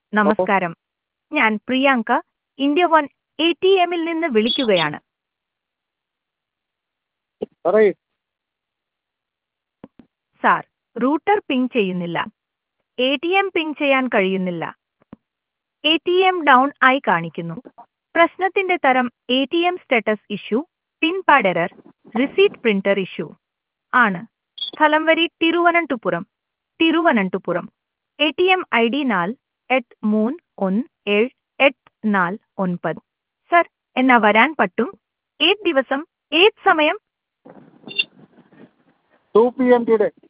നമസ്കാരം ഞാൻ Priyanka India one A T എമ്മിൽ നിന്ന് വിളിക്കുകയാണ് പറയ് സാർ റൂട്ടർ പിങ് ചെയ്യുന്നില്ല എ ടി എം പിങ് ചെയ്യാൻ കഴിയുന്നില്ല എ ടി എം ഡൗൺ ആയി കാണിക്കുന്നു പ്രശ്നത്തിന്റെ തരം A T M status issue pin pad error receipt printer issue ആണ് സ്ഥലം വരി Thiruvananthapuram Thiruvananthapuram A T M I D നാല് എട്ട് മൂന്ന് ഒന്ന് ഏഴ് എട്ട് നാല് ഒൻപത് സർ എന്നാ വരാൻ പറ്റും ഏത് ദിവസം ഏത് സമയം ടു പി എം ടുഡേ